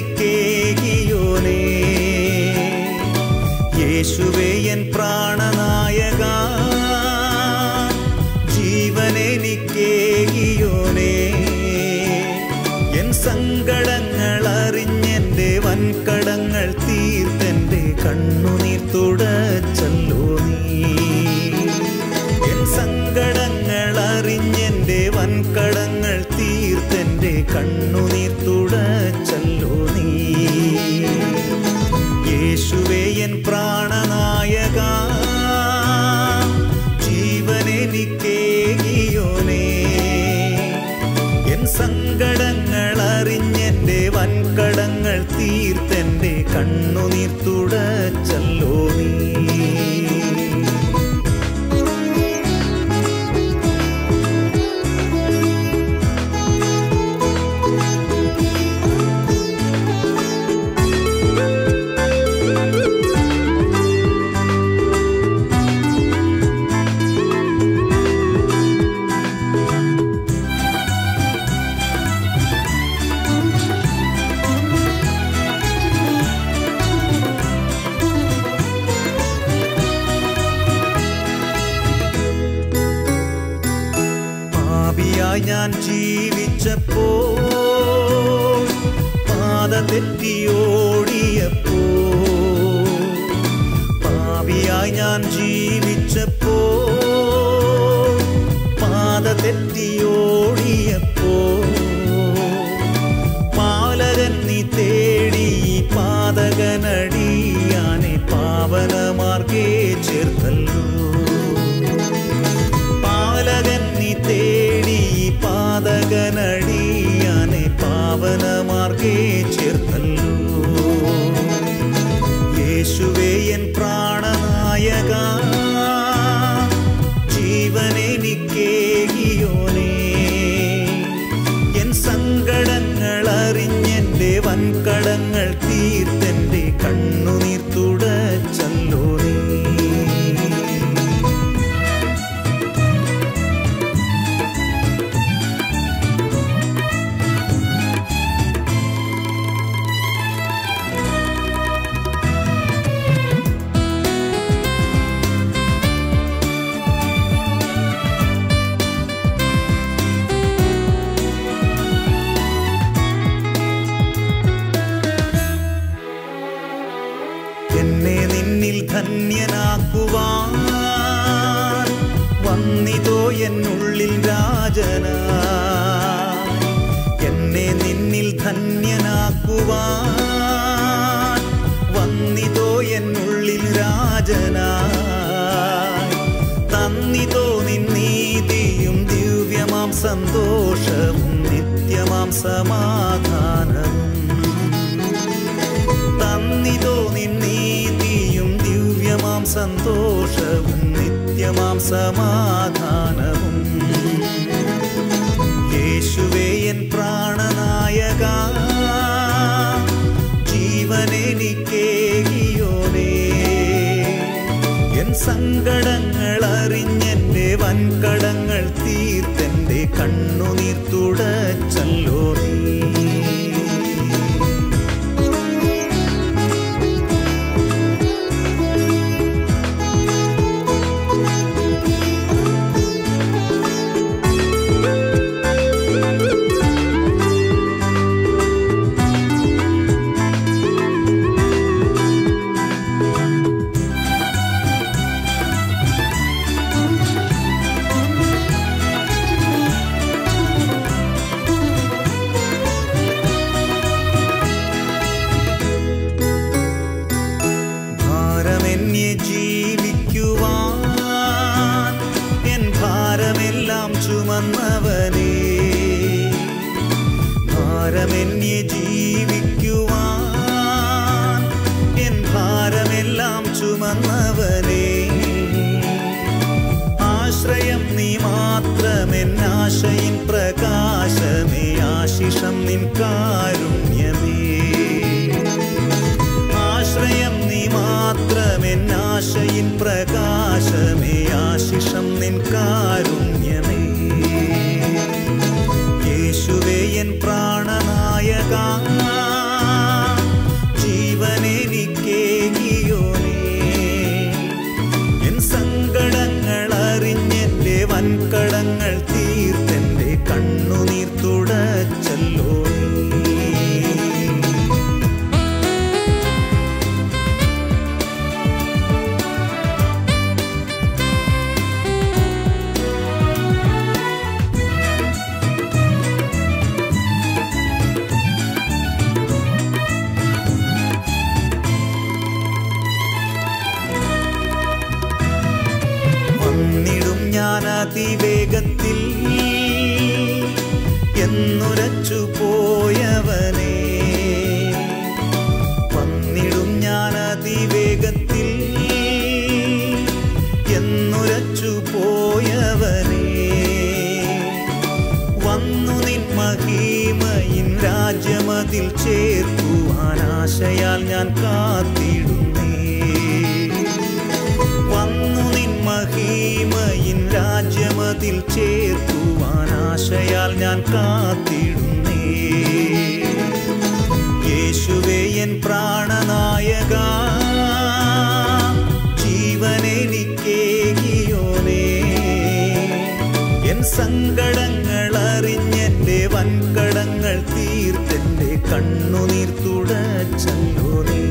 ജീവനെനിക്കേകിയോനേ യേശുവേ N പ്രാണനായക ജീവനെനിക്കേകിയോനേ N സങ്കടങ്ങൾ അറിഞ്ഞെൻ്റെ വൻകടങ്ങൾ തീർത്തെൻ്റെ കണ്ണുനീർ തുടച്ചല്ലോ നീ എൻ സങ്കടങ്ങൾ അറിഞ്ഞെൻ്റെ വൻകടങ്ങൾ തീർത്തെൻ്റെ കണ്ണുനീർ തുടച്ചല്ലോ നീ യേശുവേ എൻ പ്രാണനായക ജീവനെനിക്കേകിയോനേ എൻ സങ്കടങ്ങൾ അറിഞ്ഞെൻ്റെ വൻകടങ്ങൾ തീർത്തെൻ്റെ കണ്ണുനീർ തുടച്ചല്ലോ നീ പാപിയായി ഞാൻ ജീവിച്ചപ്പോ പാത തെറ്റിയോടിയപ്പോ പാപിയായി ഞാൻ ജീവിച്ചപ്പോ പാത തെറ്റിയോടിയപ്പോ പാലകൻ നീ തേടി ഈ പാതകനടിയാനെ പാവനമാർഗേ ചേർത്തല്ലോ പാലകൻ നീ തേടി ഈ പാതകനടിയാനെ പാവനമാർഗേ ചേർത്തല്ലോ യേശുവേ എൻ പ്രാണനായക ജീവനെനിക്കേകിയോനേ എൻ സങ്കടങ്ങൾ അറിഞ്ഞെൻ്റെ വൻകടങ്ങൾ തീർത്തെൻ്റെ കണ്ണുനീർ തുടച്ചല്ലോ നീ എന്നെ നിന്നിൽ ധന്യനാക്കുവാൻ വന്നിതോ എന്നുള്ളിൽ രാജന എന്നെ നിന്നിൽ ധന്യനാക്കുവാൻ വന്നിതോ എന്നുള്ളിൽ രാജന തന്നിതോ നിന്നീതിയും ദിവ്യമാം സന്തോഷവും നിത്യമാം സമാധാനവും തന്നിതോ നിന്നീതിയും ദിവ്യമാം സന്തോഷവും നിത്യമാം സമാധാനവും യേശുവേ എൻ പ്രാണനായക ജീവനെനിക്കേകിയോനേ എൻ സങ്കടങ്ങൾ അറിഞ്ഞെൻ്റെ വൻകടങ്ങൾ തീർത്തെൻ്റെ കണ്ണുനീർ തുടച്ചല്ലോ നീ ഭാരമെന്നെ ജീവിക്കുവാൻ എൻ ഭാരമെല്ലാം ചുമന്നവനേ ഭാരമെന്നെ ജീവിക്കുവാൻ എൻ ഭാരമെല്ലാം ചുമന്നവനേ ആശ്രയം നീ മാത്രമെന്നാശയിൻ പ്രകാശമേ ആശിഷം നിൻ കാരുണ്യമേ ആശ്രയം നീ മാത്രമെന്നാശയിൻ പ്രകാശമേ ആശിഷം നിൻ കാരുണ്യമേ യേശുവേ എൻ പ്രാണനായക അതിവേഗത്തിൽ എന്നുരച്ചു പോയവനെ വന്നിടും ഞാൻ അതിവേഗത്തിൽ എന്നുരച്ചു പോയവനെ വന്നു നിൻ മഹിമയിൻ രാജ്യമതിൽ ചേർക്കുവാൻ ആശയാൽ ഞാൻ കാത്തിടുന്നേ വന്നു നിൻ മഹിമയിൻ രാജ്യമതിൽ ചേർക്കുവാൻ ആശയാൽ ഞാൻ കാത്തിടുന്നേ യേശുവേ എൻ പ്രാണനായക ജീവനെനിക്കേകിയോനേ എൻ സങ്കടങ്ങൾ അറിഞ്ഞെന്റെ വൻകടങ്ങൾ തീർത്തെന്റെ കണ്ണുനീർ തുടച്ചല്ലോ നീ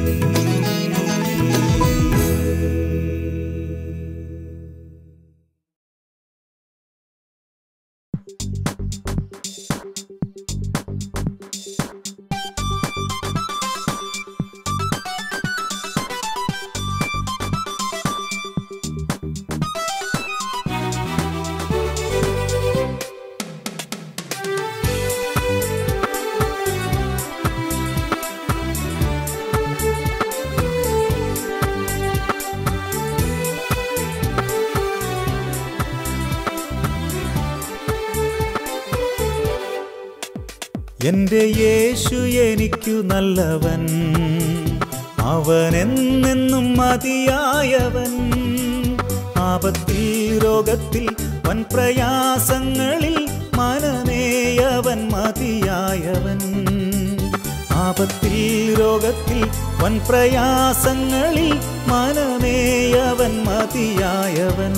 എന്റെ യേശു എനിക്കു നല്ലവൻ അവൻ എന്നെന്നും മതിയായവൻ ആപത്തിൽ രോഗത്തിൽ വൻ പ്രയാസങ്ങളിൽ മനമേയവൻ മതിയായവൻ ആപത്തിൽ രോഗത്തിൽ വൻ പ്രയാസങ്ങളിൽ മനമേയവൻ മതിയായവൻ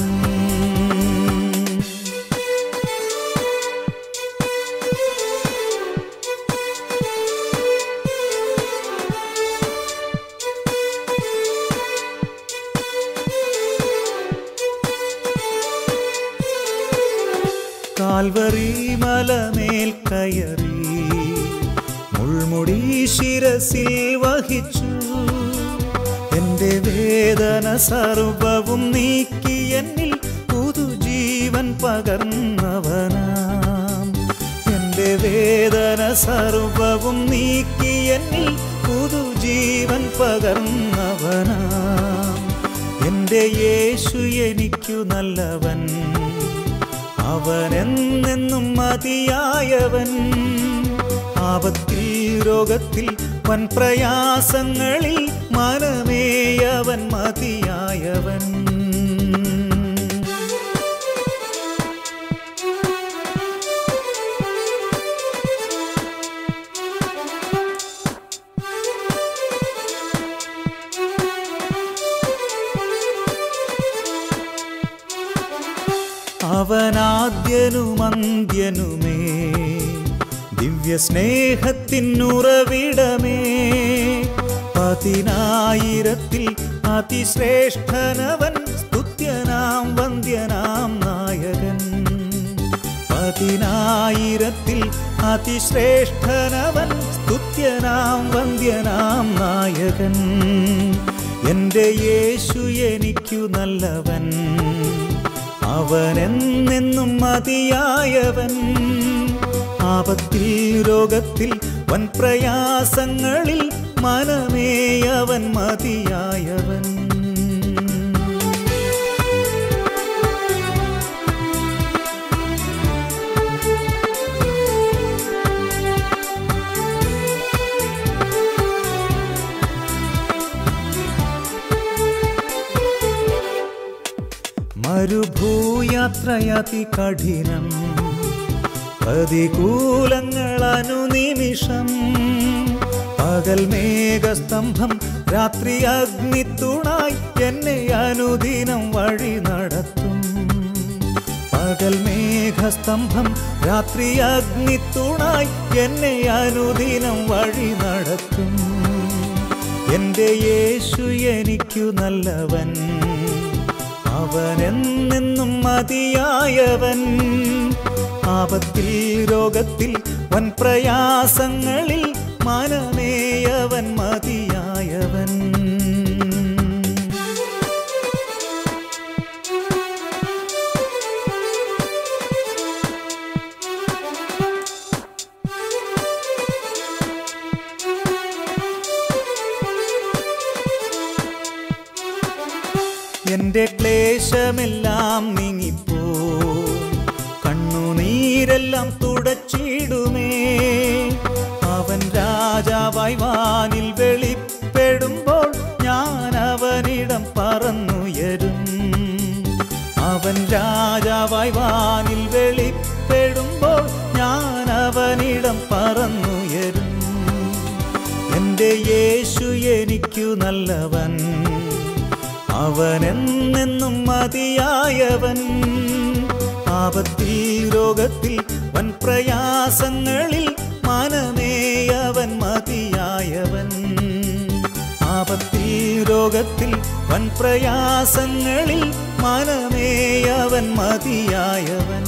കാൽവറി മലമേൽ കയറി മുൾമുടി ശിരസിൽ വഹിച്ചു എന്റെ വേദന സർവവും നീക്കി എന്നിൽ പുതുജീവൻ പകർന്നവനാം എന്റെ വേദന സർവവും നീക്കി എന്നിൽ പുതുജീവൻ പകർന്നവനാം എന്റെ യേശു എനിക്കു നല്ലവൻ അവൻ എന്നെന്നും മതിയായവൻ ആപത്തിൽ രോഗത്തിൽ വൻ പ്രയാസങ്ങളിൽ മനമേയവൻ മതിയായവൻ അവനാദ്യനുമന്ത്യനുമേ ദിവ്യ സ്നേഹത്തിനുറവിടമേ പതിനായിരത്തിൽ അതിശ്രേഷ്ഠനവൻ സ്തുത്യനാം വന്ദ്യനാം നായകൻ പതിനായിരത്തിൽ അതിശ്രേഷ്ഠനവൻ സ്തുത്യനാം വന്ദ്യനാം നായകൻ എൻ്റെ യേശു എനിക്കു നല്ലവൻ അവൻ എന്നെന്നും മതിയായവൻ ആപത്തിൽ രോഗത്തിൽ വൻ പ്രയാസങ്ങളിൽ മനമേയവൻ മതിയായവൻ മരുഭൂയാത്രയതി കഠിനം പ്രതികൂലങ്ങൾ അനുനിമിഷം പകൽ മേഘസ്തംഭം രാത്രി അഗ്നിത്തുണായി എന്നെ അനുദിനം വഴി നടത്തും പകൽ മേഘസ്തംഭം രാത്രി അഗ്നിത്തുണായി എന്നെ അനുദിനം വഴി നടത്തും എൻ്റെ യേശു എനിക്കു നല്ലവൻ അവൻ എന്നെന്നും മതിയായവൻ ആപത്തിൽ രോഗത്തിൽ വൻ പ്രയാസങ്ങളിൽ മനമേയവൻ മതിയായവൻ എൻ്റെ ക്ലേശമെല്ലാം നീങ്ങിപ്പോ കണ്ണുനീരെല്ലാം തുടച്ചിടുമേ അവൻ രാജാവായി വാനിൽ വെളിപ്പെടുമ്പോൾ ഞാൻ അവനിടം പറന്നുയരും അവൻ രാജാവായി വാനിൽ വെളിപ്പെടുമ്പോൾ ഞാൻ അവനിടം പറന്നുയരും എൻ്റെ യേശു എനിക്കു നല്ലവൻ അവനെന്നെന്നും മതിയായവൻ ആപത്തിൽ രോഗത്തിൽ വൻ പ്രയാസങ്ങളിൽ മനമേ അവൻ മതിയായവൻ ആപത്തിൽ രോഗത്തിൽ വൻ പ്രയാസങ്ങളിൽ മനമേ അവൻ മതിയായവൻ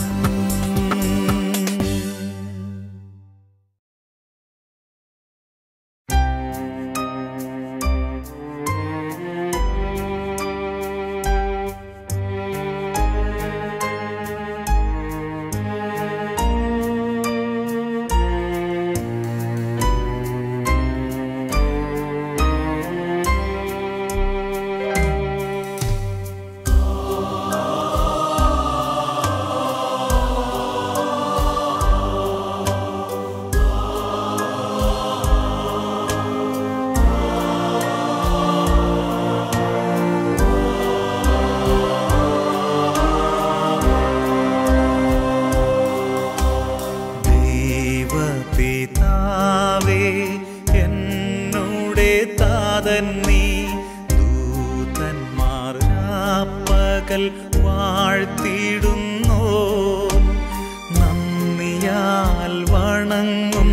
ദൈവപിതാവേ എന്നുടെ താതൻ നീ ദൂതന്മാർ പകൽ വാഴ്ത്തിടുന്നോ നന്ദിയാൽ വണങ്ങും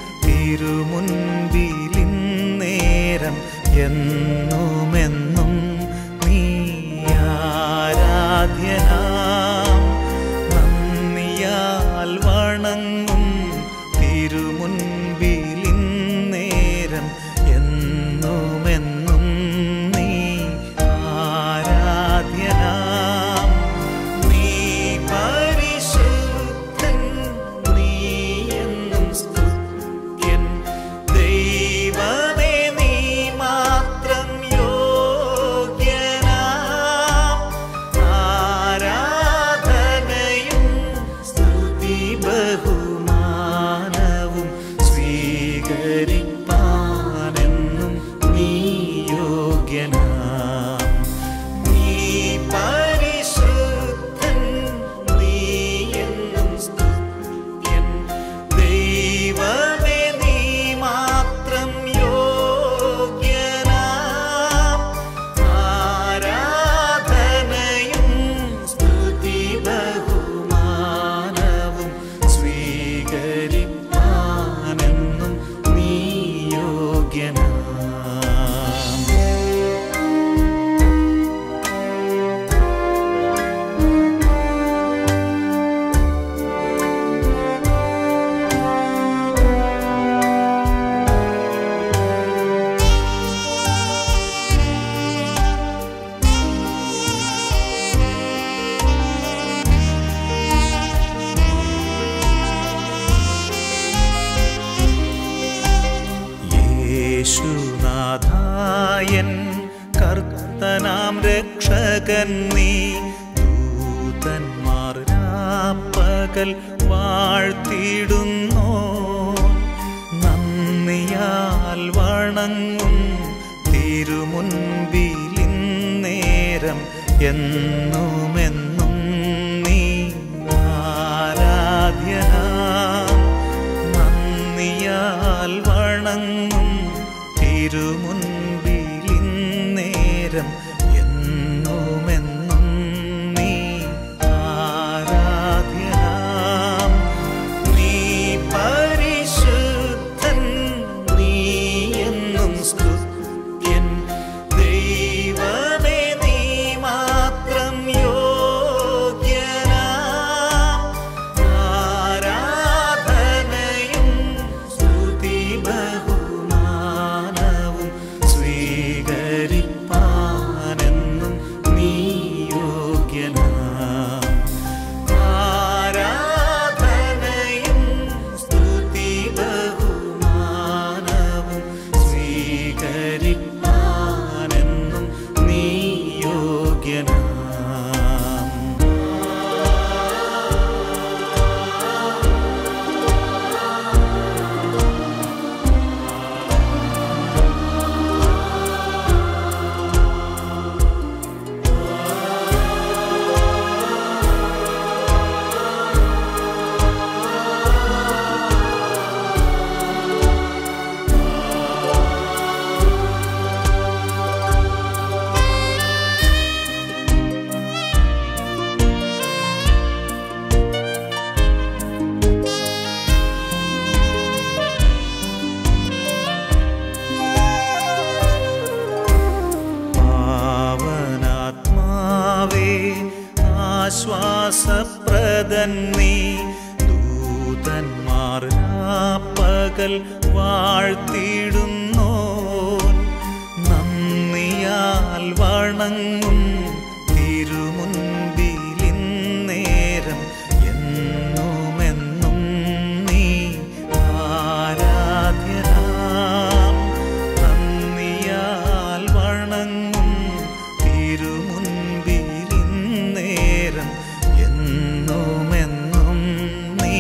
തിരുമുൻപിലിന്നേരം എന്നുമെന്നും നീ ആരാധ്യനാം നന്ദിയാൽ വണങ്ങും തിരുമുൻപിലിന്നേരം എന്നുമെന്നും നീ ആരാധ്യനാം നീ പരിശുദ്ധൻ നീ എന്നും സ്തുത്യൻ ദൈവമേ നീ മാത്രം യോഗ്യനാം ആരാധനയും സ്തുതി ബഹുമാനവും സ്വീകരിപ്പാനെന്നും നീ യോഗ്യനാം നീ പരിശുദ്ധൻ നീ എന്നും സ്തുത്യൻ ദൈവമേ നീ മാത്രം യോഗ്യനാം ആരാധനയും സ്തുതി ബഹുമാനവും സ്വീകരിപ്പാനെന്നും നീ യോഗ്യനാം യേശുനാഥായൻ കർത്തനാം രക്ഷകൻ നീ ദൂതന്മാർ പകൽ വാഴ്ത്തിടുന്നോ നന്ദിയാൽ വണങ്ങും തിരുമുൻപിലിന്നേരം എന്നുമെന്നും നീ ആരാധ്യനാം നന്ദിയാൽ വണങ്ങും തിരുമുൻപിലിന്നേരം എന്നുമെന്നും നീ ആരാധ്യനാം നീ പരിശുദ്ധൻ നീ എന്നും സ്തുത്യൻ ദൈവമേ നീ മാത്രം യോഗ്യനാം ആരാധനയും സ്തുതി ബഹുമാനവും സ്വീകരിപ്പാൻ ആശ്വാസപ്രദൻ നീ ദൂതന്മാർ പകൽ വാഴ്ത്തിയിടുന്നോ നന്ദിയാൽ വണങ്ങും തിരുമുൻപിലിന്നേരം എന്നുമെന്നും നീ ആരാധ്യനാം നന്ദിയാൽ വണങ്ങും തിരുമുൻപിലിന്നേരം എന്നുമെന്നും നീ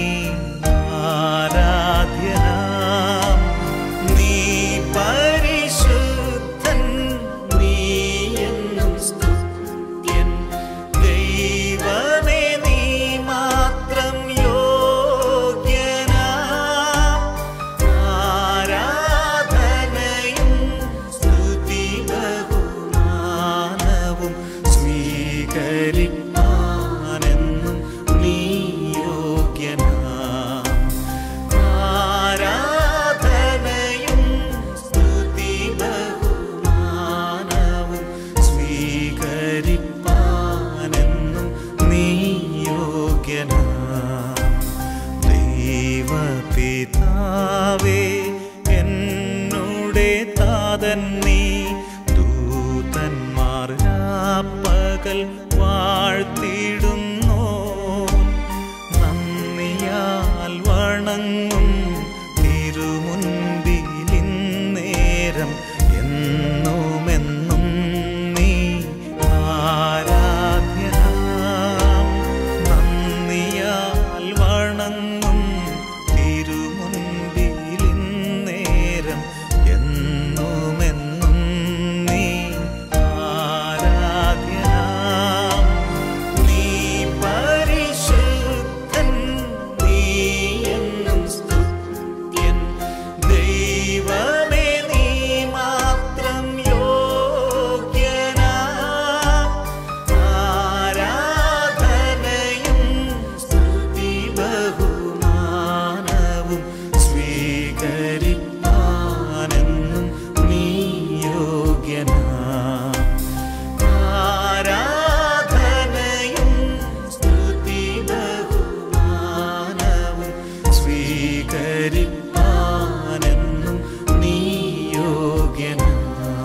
ആരാധ്യനാം നീ പരിശുദ്ധൻ നീ എന്നും സ്തുത്യൻ ദൈവമേ നീ മാത്രം യോഗ്യനാം ആരാധനയും സ്തുതി ബഹുമാനവും സ്വീകരിപ്പാനെന്നും നീ യോഗ്യനാം ആരാധനയും സ്തുതി ബഹുമാനവും സ്വീകരിപ്പാനെന്നും നീ യോഗ്യനാം ദൈവപിതാവേ എന്നുടെ താതൻ നീ ദൂതന്മാർ പകൽ വാഴ്ത്തിയിടുന്നോ നന്ദിയാൽ വണങ്ങും തിരുമുൻപിലിന്നേരം എന്നുമെന്നും നീ ആരാധ്യനാം നന്ദിയാൽ വണങ്ങും തിരുമുൻപിലിന്നേരം എന്നുമെന്നും നീ ആരാധ്യനാം നീ പരിശുദ്ധൻ നീ എന്നും സ്തുത്യൻ ദൈവമേ നീ മാത്രം യോഗ്യനാം ആരാധനയും സ്തുതി ബഹുമാനവും സ്വീകരിപ്പാനെന്നും നീ യോഗ്യനാം ആരാധനയും സ്തുതി ബഹുമാനവും സ്വീകരിപ്പാനെന്നും നീ യോഗ്യനാം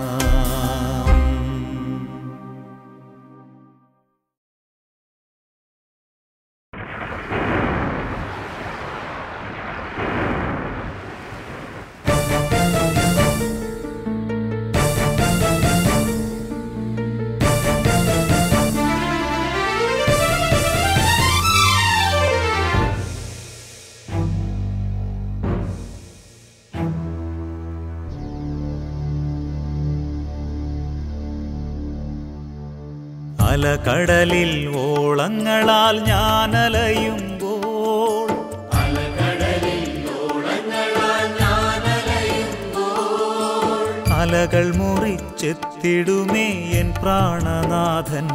അലകടലിൽ ഓളങ്ങളാൽ ഞാൻ അലയുമ്പോൾ അലകൾ മുറിച്ചെത്തിടുമേ എൻ പ്രാണനാഥൻ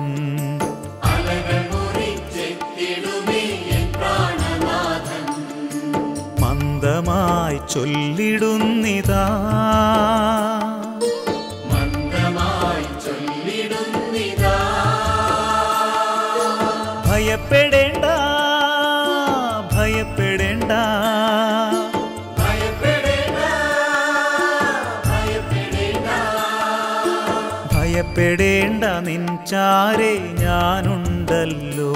മന്ദമായി ചൊല്ലിടുന്നിതാ ഭയപ്പെടേണ്ട ഭയപ്പെടേണ്ട ഭയപ്പെടേണ്ട നിൻചാരെ ഞാനുണ്ടല്ലോ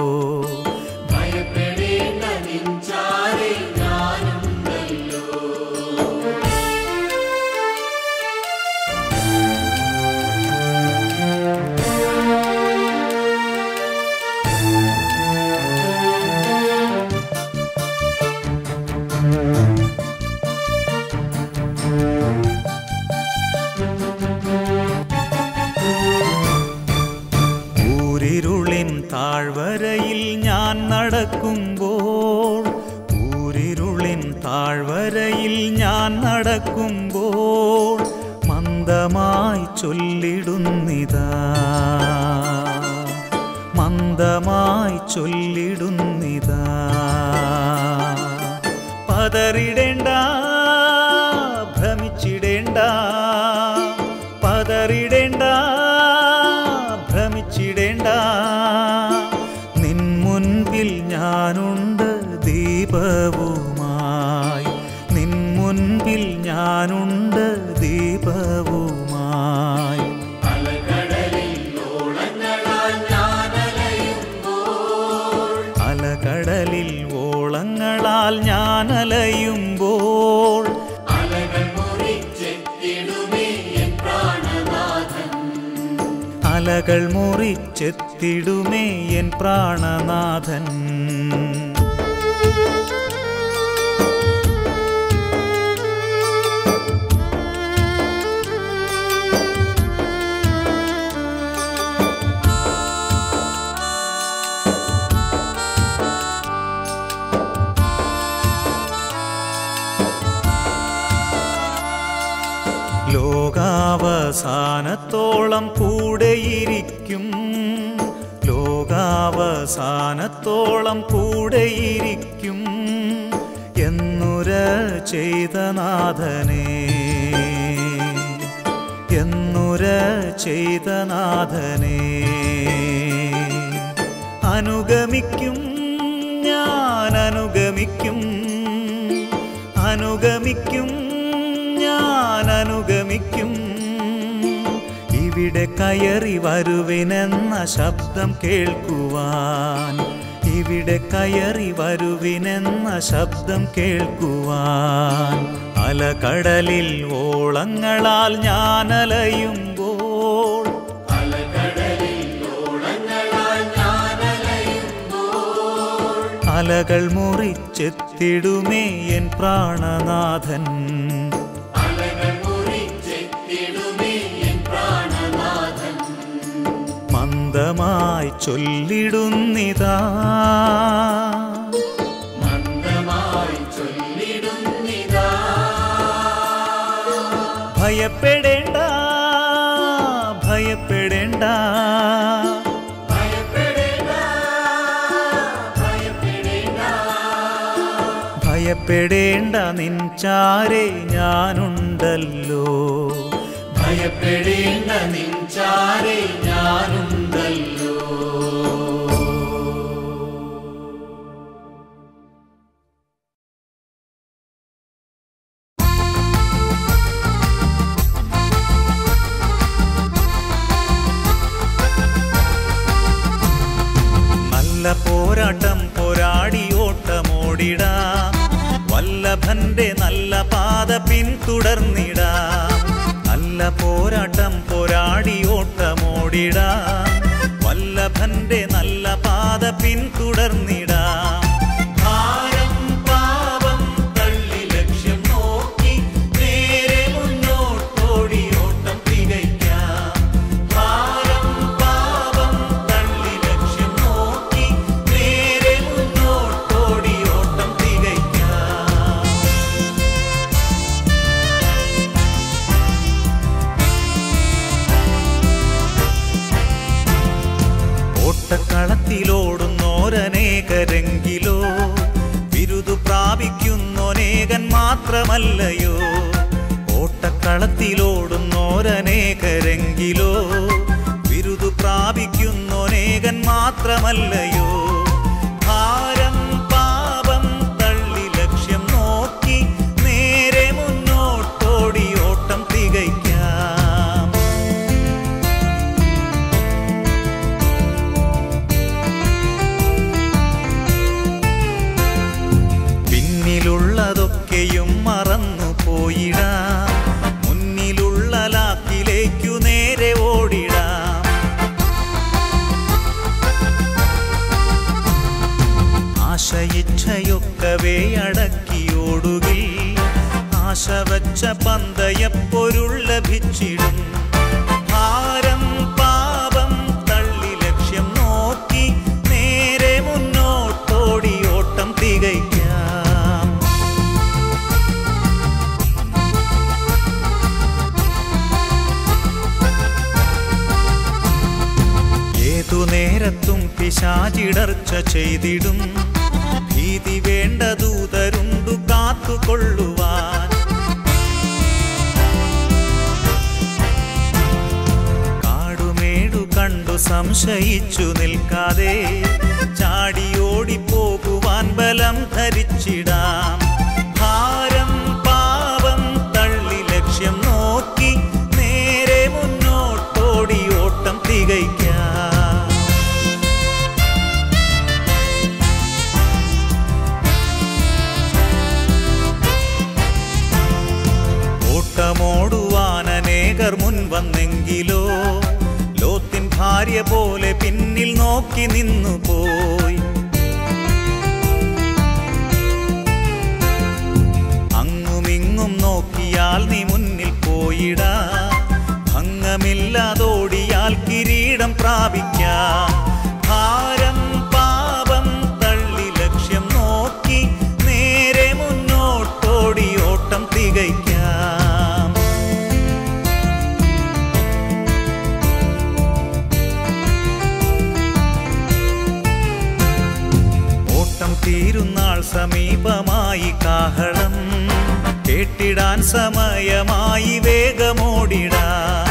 ഊരിരുളിൻ താഴ്വരയിൽ ഞാൻ നടക്കുമ്പോൾ ഊരിരുളിൻ താഴ്വരയിൽ ഞാൻ നടക്കുമ്പോൾ മന്ദമായി ചൊല്ലിടുന്നിതാ മന്ദമായി ചൊല്ലിടുന്നിതാ പതറിടേണ്ട ഭ്രമിച്ചിടേണ്ട പതറിടേണ്ട ഭ്രമിച്ചിടേണ്ട നിൻ പുഷ്പവുമായി അലകടലിൽ ഓളങ്ങളാൽ ഞാൻ അലയുമ്പോൾ അലകൾ മുറിച്ചെത്തിടുമേ എൻ പ്രാണനാഥൻ ലോകാവസാനത്തോളം കൂടെയിരിക്കും ലോകാവസാനത്തോളം കൂടെയിരിക്കും എന്നുര ചെയ്ത നാഥനേ എന്നുര ചെയ്ത നാഥനേ അനുഗമിക്കും ഞാൻ അനുഗമിക്കും അനുഗമിക്കും ഞാൻ അനുഗമിക്കും ഇവിടെ കയറി വരുവിനെന്ന ശബ്ദം കേൾക്കുവാൻ ഇവിടെ കയറി വരുവിനെന്ന ശബ്ദം കേൾക്കുവാൻ അലകടലിൽ ഓളങ്ങളാൽ ഞാൻ അലയുമ്പോൾ അലകൾ മുറിച്ചെത്തിടുമേ എൻ പ്രാണനാഥൻ മന്ദമായി ചൊല്ലിടുന്നിതാ ഭയപ്പെടേണ്ട ഭയപ്പെടേണ്ട ഭയപ്പെടേണ്ട നിൻചാരെ ഞാനുണ്ടല്ലോ ഭയപ്പെടേണ്ട നിൻചാരെ ഞാനുണ്ടല്ലോ നല്ല പോരാട്ടം പോരാടി ഓട്ടമോടിടാം വല്ലഭന്റെ നല്ല പാത പിന്തുടർന്നിടാം നല്ല പോരാട്ടം പോരാടി ഓട്ടമോടിടാം വല്ലഭന്റെ നല്ല പാത പിന്തുടർന്നിടാം ഭാരം പാപം തള്ളി ലക്ഷ്യം നോക്കി നേരെ മുന്നോട്ടോടി ഓട്ടം തികയ്ക്കാം ഭാരം പാപം തള്ളി ലക്ഷ്യം നോക്കി നേരെ മുന്നോട്ടോടി ഓട്ടം തികയ്ക്കാം ഓട്ടക്കളത്തിലോടുന്നോരനേകരെങ്കിലോ ബിരുദു പ്രാപിക്കുന്നൊനേകൻ മാത്രമല്ലയോ ഓട്ടക്കളത്തിലോടുന്നോരനേകരെങ്കിലോ ബിരുദു പ്രാപിക്കുന്നൊനേകൻ മാത്രമല്ലയോ ഭാരം പാപം തള്ളി ലക്ഷ്യം നോക്കി നേരെ മുന്നോട്ടോടി ഓട്ടം തികയ്ക്കാം പിന്നിലുള്ളതൊക്കെയും മറന്നു പോയിടാം മുന്നിലുള്ള ലാക്കിലേക്കു നേരെ ഓടിടാം ആശയിച്ഛയൊക്കവേ അടക്കിയോടുകിൽ ആശ വച്ച പന്തയപ്പൊരുൾ ലഭിച്ചിടും ഭാരം പാപം തള്ളി ലക്ഷ്യം നോക്കി നേരെ മുന്നോട്ടോടി ഓട്ടം തികയ്ക്കാം ഏതു നേരത്തും പിശാചിടർച്ച ചെയ്തിടും ഭീതി വേണ്ട ദൂതരുണ്ടു കാത്തുകൊള്ളുവാൻ കാടുമേടു കണ്ടു സംശയിച്ചു നിൽക്കാതെ ചാടിയോടി പോകുവാൻ ബലം ധരിച്ചിടാം ഭാരം പാപം തള്ളി ലക്ഷ്യം നോക്കി പോലെ പിന്നിൽ നോക്കി നിന്നു പോയി അങ്ങുമിങ്ങും നോക്കിയാൽ നീ മുന്നിൽ പോയിടാ ഭംഗമില്ലാതോടിയാൽ കിരീടം പ്രാപിക്കാം ഭാരം പാപം തള്ളി ലക്ഷ്യം നോക്കി നേരെ മുന്നോട്ടോടി ഓട്ടം തികയ്ക്കാം ഓട്ടം തീരുന്നാൾ സമീപമായി കാഹളം കേട്ടിടാൻ സമയമായി വേഗമോടിടാ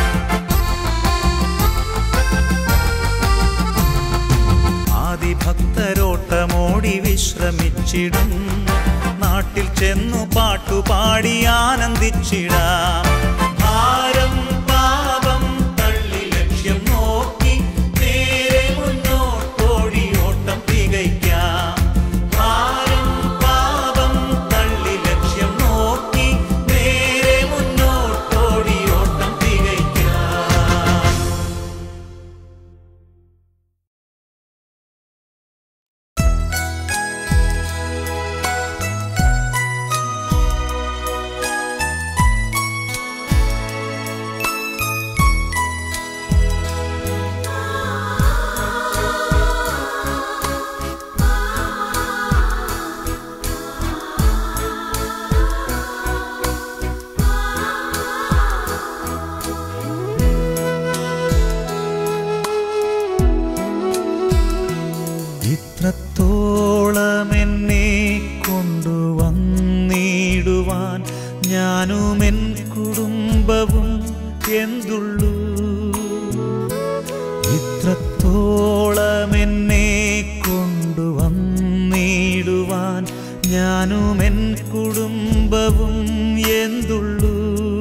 ആദിഭക്തരോട്ടമോടി വിശ്രമിച്ചിടും നാട്ടിൽ ചെന്നു പാട്ടുപാടി ആനന്ദിച്ചിടാം ഭാരം പാപം തള്ളി ലക്ഷ്യം നോക്കി നേരെ മുന്നോട്ടോടി ഓട്ടം തികയ്ക്കാം ഭാരം പാപം തള്ളി ലക്ഷ്യം നോക്കി നേരെ മുന്നോട്ടോടി ഓട്ടം തികയ്ക്കാം ഇത്രത്തോളം എന്നെ കൊണ്ടുവന്നിടുവാൻ ഞാനും എൻ കുടുംബവും എന്തുള്ളൂ ഇത്രത്തോളം എന്നെ കൊണ്ടുവന്നിടുവാൻ ഞാനും എൻ കുടുംബവും എന്തുള്ളൂ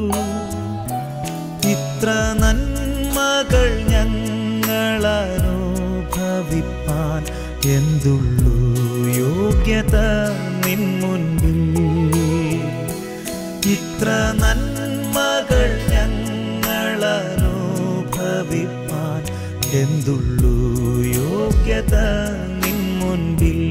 ഇത്ര നന്മകൾ ഞങ്ങൾ അനുഭവിപ്പാൻ എന്തുള്ളൂ യോഗ്യത നിൻ മുൻപിൽ ഇത്ര നന്മകൾ ഞങ്ങൾ അനുഭവിപ്പാൻ എന്തുള്ളൂ യോഗ്യത നിൻ മുൻപിൽ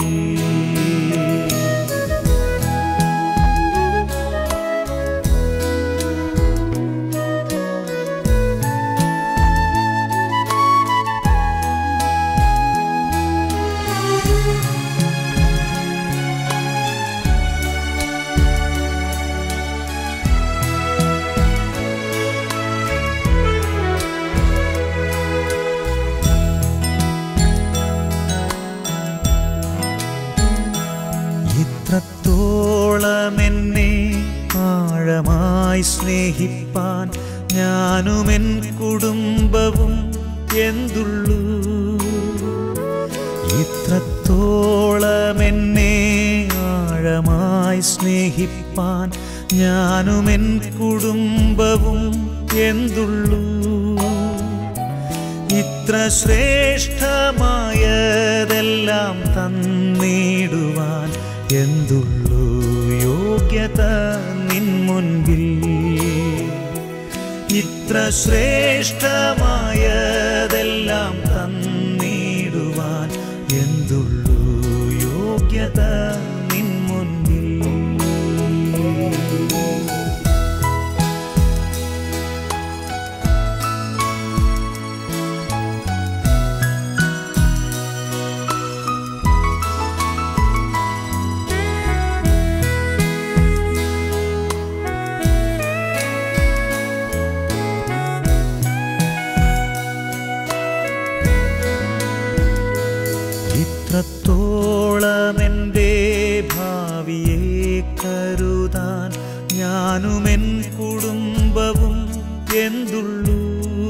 ഇത്രത്തോളം എന്നെ ആഴമായി സ്നേഹിപ്പാൻ ഞാനും എൻ കുടുംബവും എന്തുള്ളൂ ഇത്രത്തോളം എന്നെ ആഴമായി സ്നേഹിപ്പാൻ ഞാനും എൻ കുടുംബവും എന്തുള്ളൂ ഇത്ര ശ്രേഷ്ഠമായതെല്ലാം തന്നിടുവാൻ എന്തുള്ളൂ യോഗ്യത നിൻ മുൻപിൽ ഇത്ര ശ്രേഷ്ഠമായതെല്ലാം തന്നിടുവാൻ എന്തുള്ളൂ യോഗ്യത നിൻ മുൻപിൽ ഇത്രത്തോളം എൻ്റെ ഭാവിയെ കരുതാൻ ഞാനും എൻ കുടുംബവും എന്തുള്ളൂ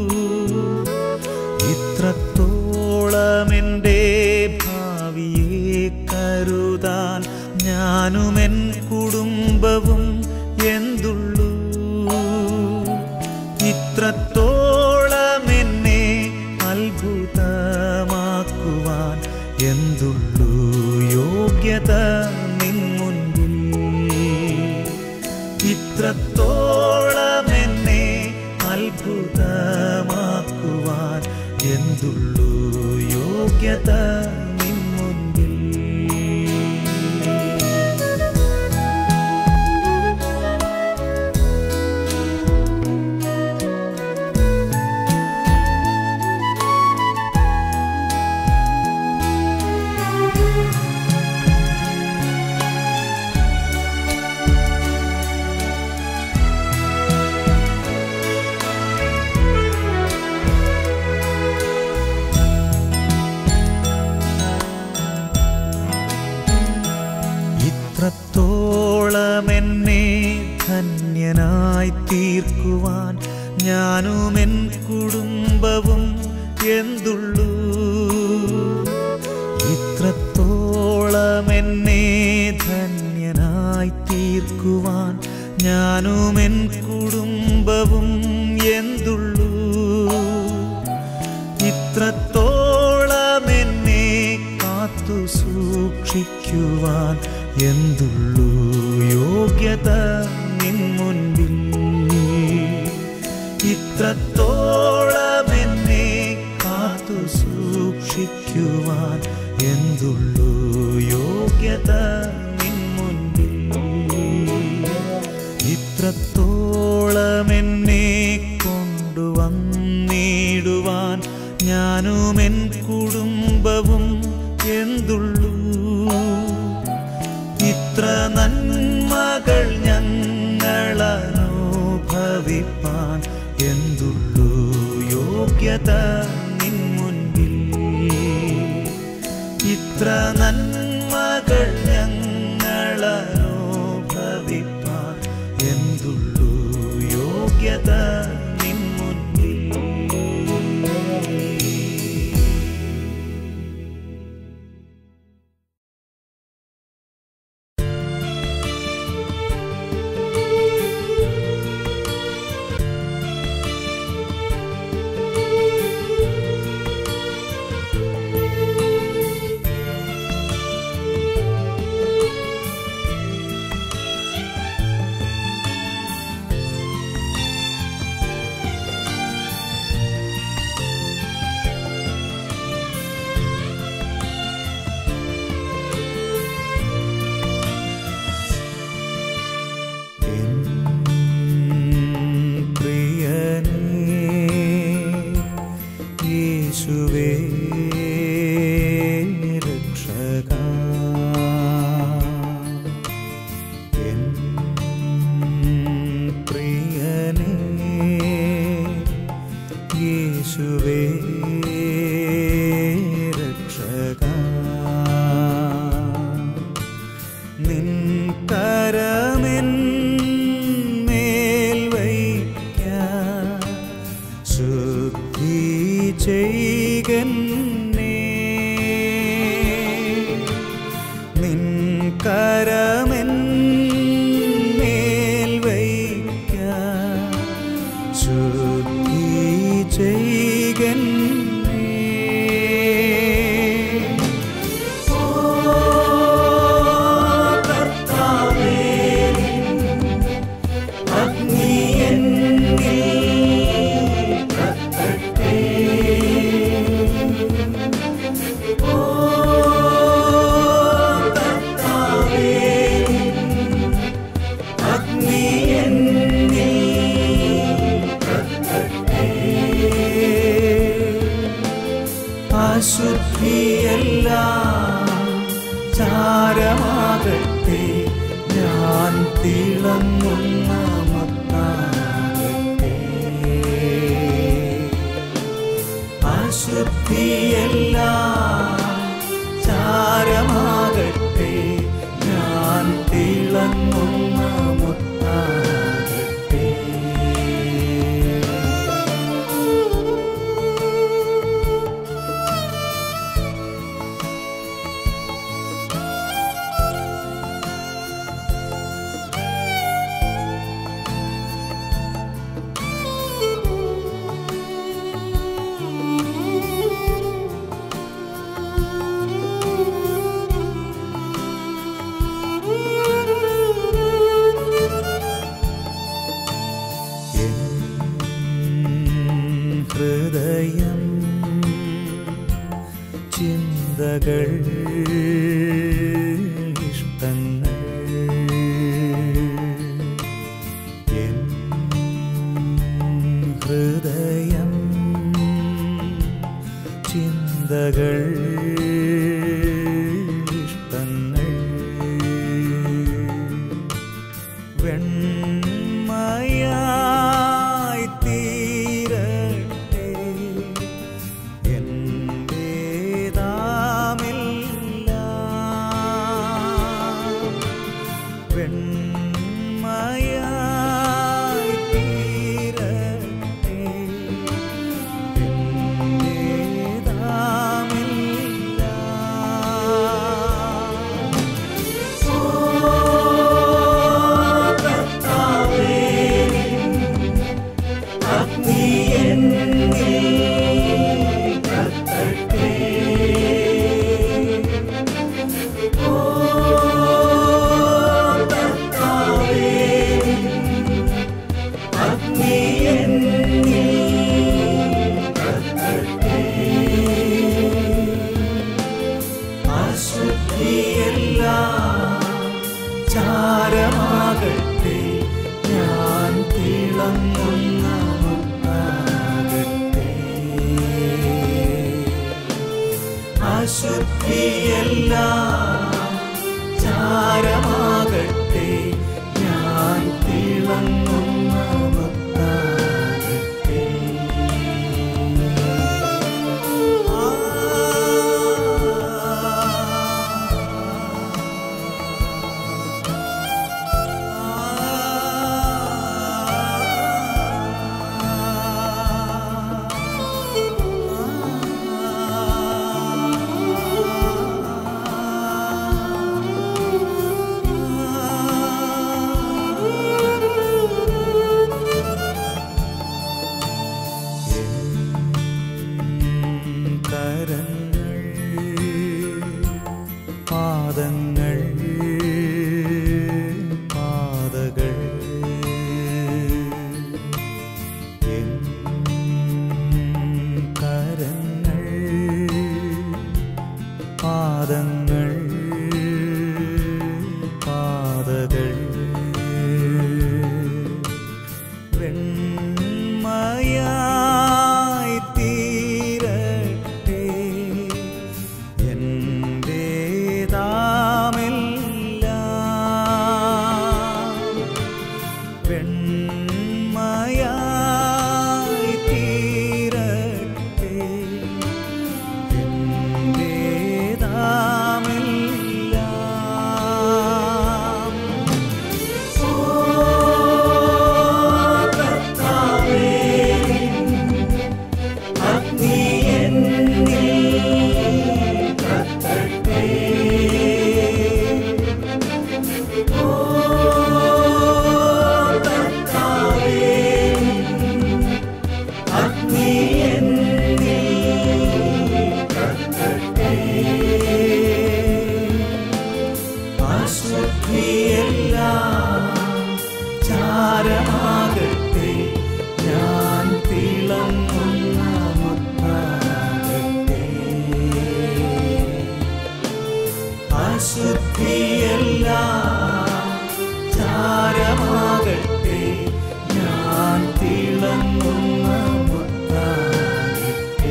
ഇത്രത്തോളം എൻ്റെ ഭാവിയെ കരുതാൻ ഞാനും എൻ കുടുംബവും എന്തുള്ളൂ ഇത്രത്തോളം എന്നെ അത്ഭുതമാക്കുവാൻ എന്തുള്ളൂ യോഗ്യത നിൻ മുൻപിൽ ഇത്രത്തോളം എന്നെ അത്ഭുതമാക്കുവാൻ എന്തുള്ളൂ എന്തുള്ളൂ യോഗ്യത നിൻ മുൻപിൽ ഇത്രത്തോളം എന്നെ ധന്യനായി തീർക്കുവാൻ ഞാനും എൻ കുടുംബവും എന്തുള്ളൂ ഇത്രത്തോളം എന്നെ ധന്യനായി തീർക്കുവാൻ ഞാനും എൻ കുടുംബവും എന്തുള്ളൂ ഇത്രത്തോളം എന്നെ കാത്തു സൂക്ഷിക്കുവാൻ എന്തുള്ളൂ യോഗ്യത നിൻ മുൻപിൽ ഇത്രത്തോളം എന്നെ കാത്തു സൂക്ഷിക്കുവാൻ എന്തുള്ളൂ യോഗ്യത നിൻ മുൻപിൽ ഇത്രത്തോളം എന്നെ കൊണ്ടുവന്നിടുവാൻ ഞാനും എൻ കുടുംബവും എന്തുള്ളൂ ഇത്ര നന്മകൾ ഞങ്ങളനുഭവിപ്പാൻ എന്തുള്ളൂ യോഗ്യത നിൻ മുൻപിൽ ഇത്ര നന്മകൾ ഞങ്ങളനുഭവിപ്പാൻ എന്തുള്ളൂ യോഗ്യത നിൻ മുൻപിൽ എൻ പ്രിയനേ യേശുവേ രക്ഷകാ എൻ പ്രിയനേ യേശുവേ രക്ഷകാ നിൻ കരമെൻ മേൽ വയ്ക്കാൻ ശുദ്ധി ചെയ്കന്നേ നിൻ കരമെൻ മേൽ വയ്ക്കാൻ ശുദ്ധി ചെയ്കന്നേ അശുദ്ധിയെല്ലാം ചാരമാകട്ടെ ഞാൻ തിളങ്ങുന്ന മത്താകട്ടെ അശുദ്ധിയെല്ലാം ചാരമാകട്ടെ ഞാൻ തിളങ്ങുന്ന മുത്താകട്ടെ എൻ ഹൃദയം ചിന്തകൾ ഇഷ്ടങ്ങൾ എൻ ഹൃദയം ചിന്തകൾ ഇഷ്ടങ്ങൾ വെണ്മയായി തീരട്ടെ എന്റേതാമില്ല വെണ്മയായി തീരട്ടെ എന്റേതാമില്ല അശുദ്ധിയെല്ലാം ചാരമാകട്ടെ ഞാൻ തിളങ്ങുന്ന മുത്താകട്ടെ അശുദ്ധിയെല്ലാം ചാരമാകട്ടെ ഞാൻ തിളങ്ങുന്ന മുത്താകട്ടെ കരങ്ങൾ പാദങ്ങൾ പാതകൾ എൻ കരങ്ങൾ പാദങ്ങൾ പാതകൾ വെണ്മയായി തീരട്ടെ എന്റേതാമില്ല വെണ്മയായി തീരട്ടെ എന്റേതാമില്ല അശുദ്ധിയെല്ലാം ചാരമാകട്ടെ ഞാൻ തിളങ്ങുന്ന മുത്താകട്ടെ അശുദ്ധിയെല്ലാം ചാരമാകട്ടെ ഞാൻ തിളങ്ങുന്ന മുത്താകട്ടെ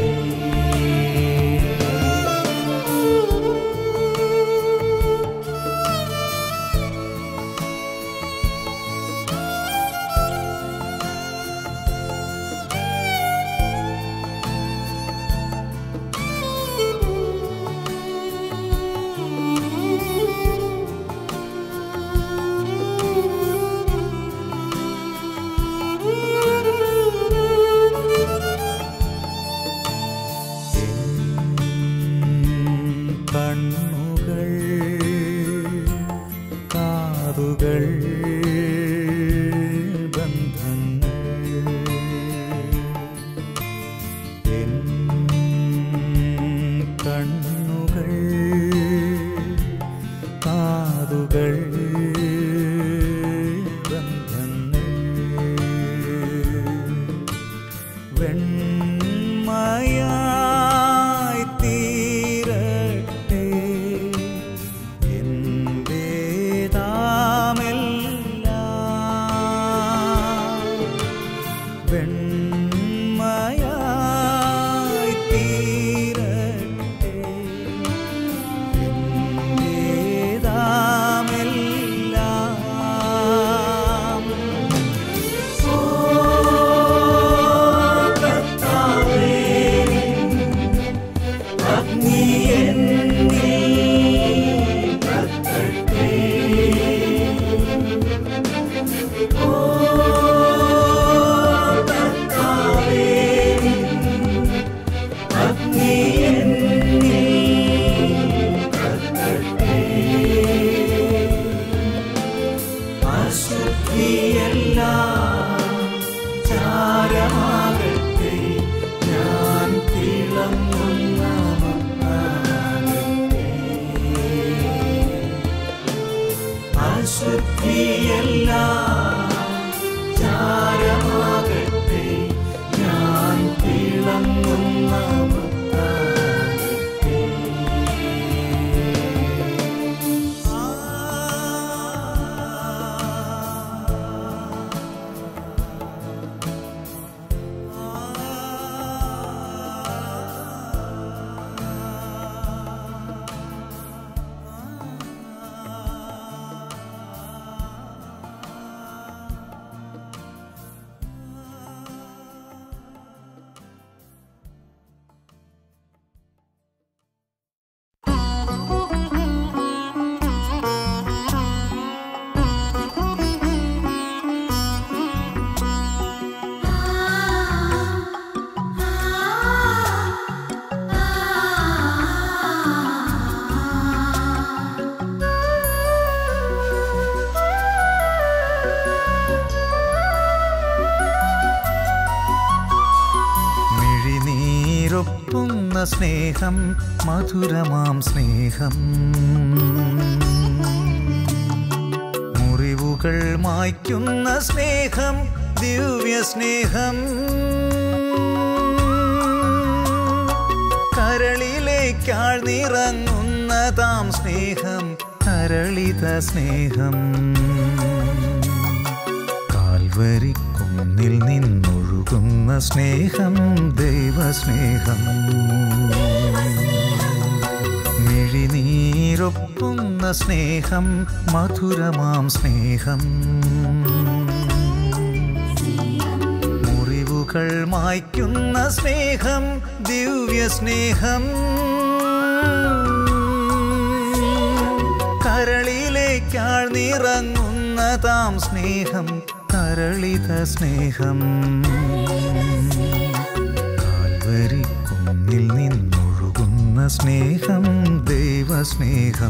കണ്ണുകൾ കാതുകൾ ബന്ധങ്ങൾ എൻ കണ്ണുകൾ കാതുകൾ ബന്ധങ്ങൾ വെണ്മയായി തീരട്ടെ സ്നേഹം മധുരമാം സ്നേഹം മുറിവുകൾ മായ്ക്കുന്ന സ്നേഹം ദിവ്യ സ്നേഹം കരളിലേക്കാഴ്ന്നിറങ്ങുന്നതാം സ്നേഹം കരളിത സ്നേഹം കാൽവരിക്കുന്നിൽ നിന്നൊഴുകുന്ന സ്നേഹം ദൈവസ്നേഹം മിഴിനീരൊപ്പുന്ന സ്നേഹം മധുരമാം സ്നേഹം മുറിവുകൾ മായ്ക്കുന്ന സ്നേഹം ദിവ്യ സ്നേഹം കരളിലേക്കാഴ്ന്നിറങ്ങുന്നതാം സ്നേഹം കരളിത സ്നേഹം കാൽവരിക്കുന്നിൽ നിന്നൊഴുകുന്ന സ്നേഹം ദൈവസ്നേഹം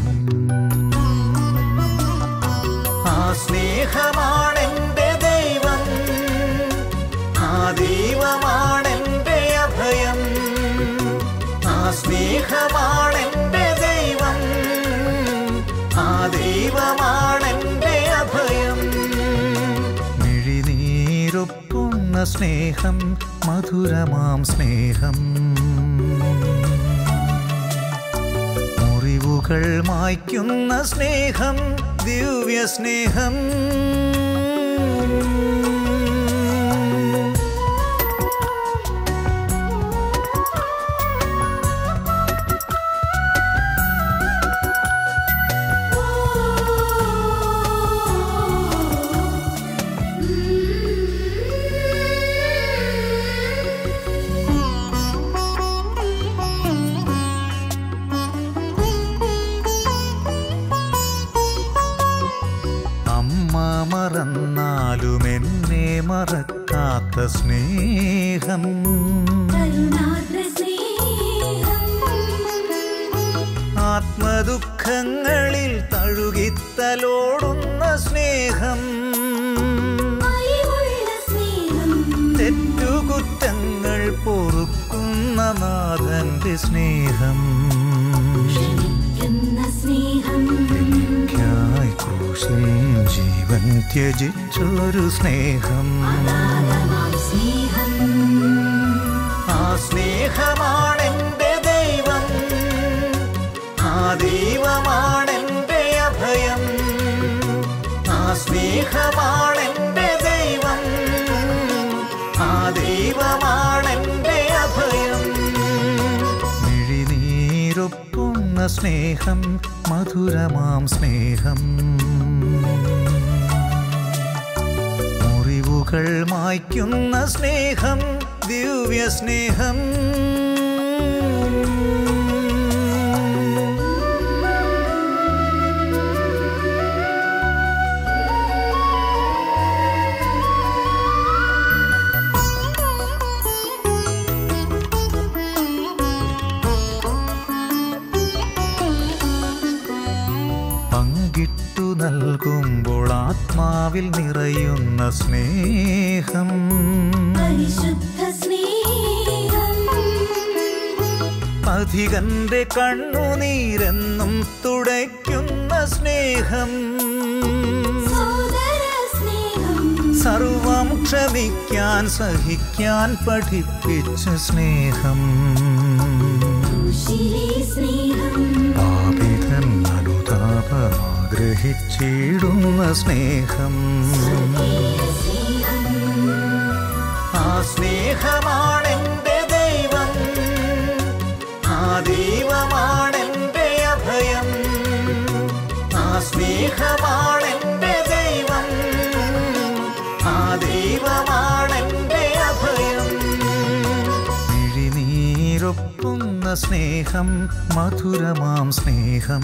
ആ സ്നേഹമാണെന്റെ ദൈവം ആ ദൈവമാണെന്റെ അഭയം ആ സ്നേഹമാണെന്റെ ദൈവം ആ ദൈവമാണെന്റെ അഭയം മിഴിനീരൊപ്പുന്ന സ്നേഹം മധുരമാം സ്നേഹം മുറിവുകൾ മായ്ക്കുന്ന സ്നേഹം ദിവ്യ സ്നേഹം അമ്മ മറന്നാലും എന്നെ മറക്കാത്ത സ്നേഹം കരുണാർദ്ര സ്നേഹം ആത്മദുഃഖങ്ങളിൽ തഴുകിത്തലോടുന്ന സ്നേഹം അലിവുള്ള സ്നേഹം തെറ്റുകുറ്റങ്ങൾ പൊറുക്കുന്ന നാഥന്റെ സ്നേഹം ക്ഷമിക്കുന്ന സ്നേഹം എനിക്കായി ക്രൂശിൽ ജീവൻ ത്യജിച്ചൊരു സ്നേഹം അഗാധമാം സ്നേഹം ആ സ്നേഹമാണെന്റെ ദൈവം ആ ദൈവമാണെന്റെ അഭയം ആ സ്നേഹമാണെന്റെ ദൈവം ആ ദൈവമാണെന്റെ അഭയം മിഴിനീരൊപ്പുന്ന സ്നേഹം മധുരമാം സ്നേഹം മുറിവുകൾ മായ്ക്കുന്ന സ്നേഹം ദിവ്യ സ്നേഹം പങ്കിട്ടു നൽകുമ്പോൾ ആത്മാവിൽ നിറയുന്ന സ്നേഹം പരിശുദ്ധ സ്നേഹം അധികന്റെ കണ്ണുനീരെന്നും തുടയ്ക്കുന്ന സ്നേഹം സോദര സ്നേഹം സർവം ക്ഷമിക്കാൻ സഹിക്കാൻ പഠിപ്പിച്ച സ്നേഹം ക്രൂശിലെ സ്നേഹം പാപിതൻ അനുതാപമാഗ്രഹിച്ചിടുന്ന സ്നേഹം സ്വർഗീയ സ്നേഹം ആ സ്നേഹമാണെന്റെ ദൈവം ആ ദൈവമാണെന്റെ അഭയം ആ സ്നേഹമാണെന്റെ ദൈവം ആ ദൈവമാണെന്റെ അഭയം മിഴിനീരൊപ്പുന്ന സ്നേഹം മധുരമാം സ്നേഹം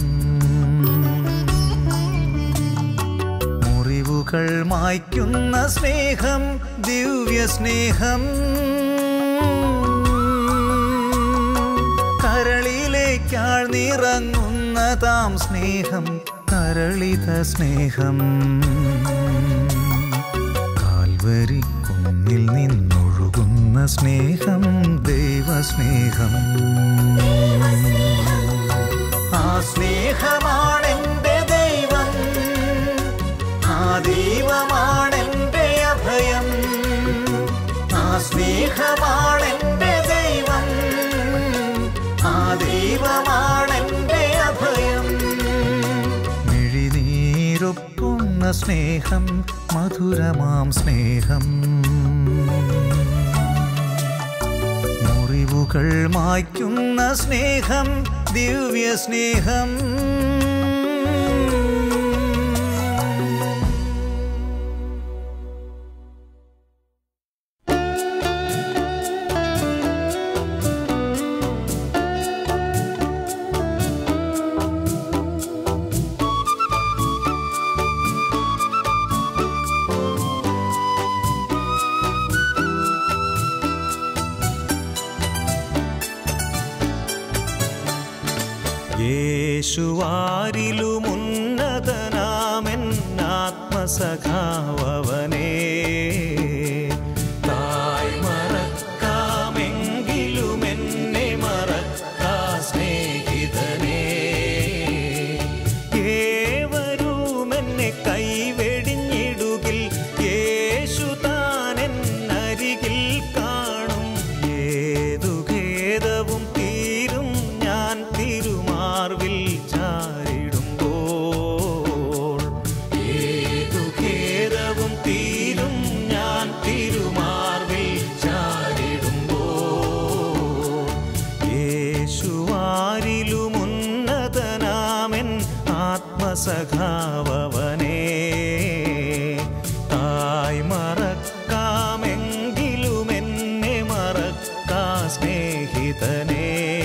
മുറിവുകൾ മായ്ക്കുന്ന സ്നേഹം ദിവ്യ സ്നേഹം കരളിലേക്കാഴ്ന്നിറങ്ങുന്നതാം സ്നേഹം കരളിത സ്നേഹം കാൽവരിക്കുന്നിൽ നിന്നൊഴുകുന്ന മായ്ക്കുന്ന സ്നേഹം ദൈവസ്നേഹം ആ സ്നേഹമാണെന്റെ ദൈവം ആ ദൈവമാണെന്റെ അഭയം ആ സ്നേഹമാണെന്റെ ദൈവം ആ ദൈവമാണെന്റെ അഭയം മിഴിനീരൊപ്പുന്ന സ്നേഹം മധുരമാം സ്നേഹം മുറിവുകൾ മായ്ക്കുന്ന സ്നേഹം ദിവ്യ സ്നേഹം യേശുവാരിലുമുന്നതനാമെന്നാത്മസഖാവവനേ തായ് മറക്കാമെങ്കിലും എന്നെ മറക്കാ സ്നേഹിതനേ ഏവരും എന്നെ കൈവെടിഞ്ഞിടുകിൽ യേശു താൻ എന്നരികിൽ കാണും ഏതു ഖേദവും തീരും ഞാൻ തിരുമാർവിൽ ചാരിടുമ്പോൾ ഏതു ഖേദവും തീരും ഞാൻ തിരുമാർവിൽ ചാരിടുമ്പോൾ യേശുവാരിലുമുന്നതനാമൻ ആത്മസഖാവവനേ തായ് മറക്കാമെങ്കിലും എന്നെ മറക്കാ സ്നേഹിതനേ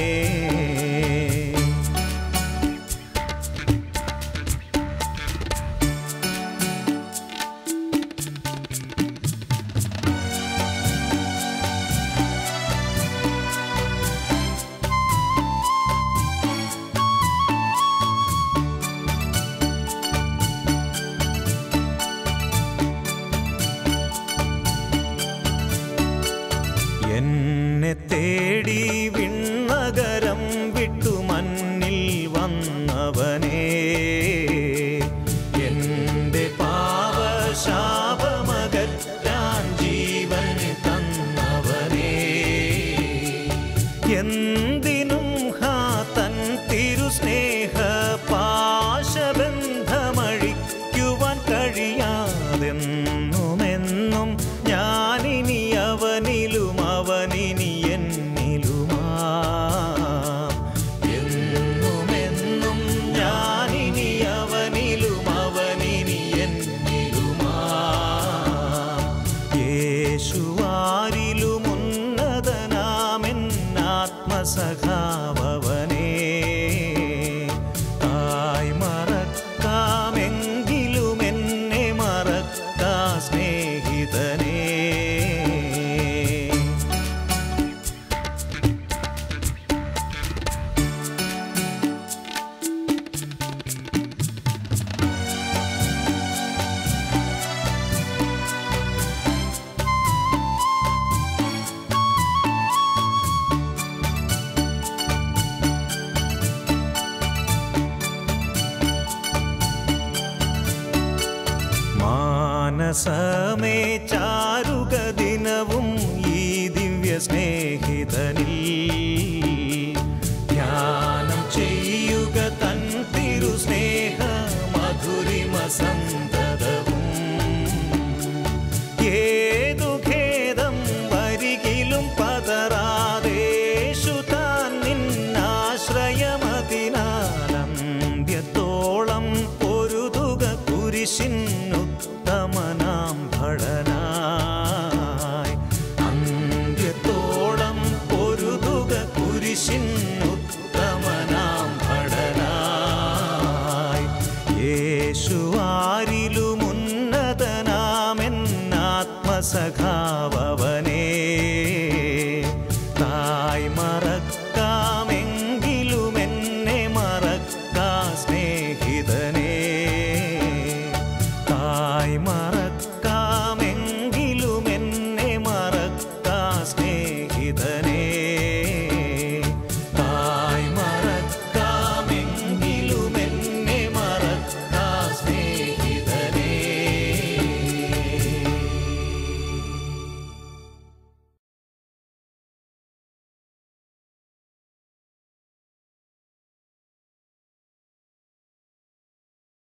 എന്നെ തേടി വിണ്ണകരം വിട്ടു മണ്ണിൽ വന്നവനേ എന്റെ പാപശാപമകറ്റാൻ ജീവൻ തന്നവനേ എന്തിനും ഹാ തൻ തിരുസ്നേഹ പാശബന്ധമഴിക്കുവാൻ കഴിയാതെന്നുമെന്നും ഞാനിനി അവനിലും അവനിനി എന്നിലുമാ എന്നുമെന്നും ഞാനിനി അവനിലും അവനിനി എന്നിലുമാ യേശുവാരിലുമുന്നതനാമെന്നാത്മസഖാവവനേ തായ് മറക്കാമെങ്കിലും എന്നെ മറക്കാ സ്നേഹിതനേ മാനസമേ ചാരുക ദിനവും ഈ ദിവ്യ സ്നേഹിതൻ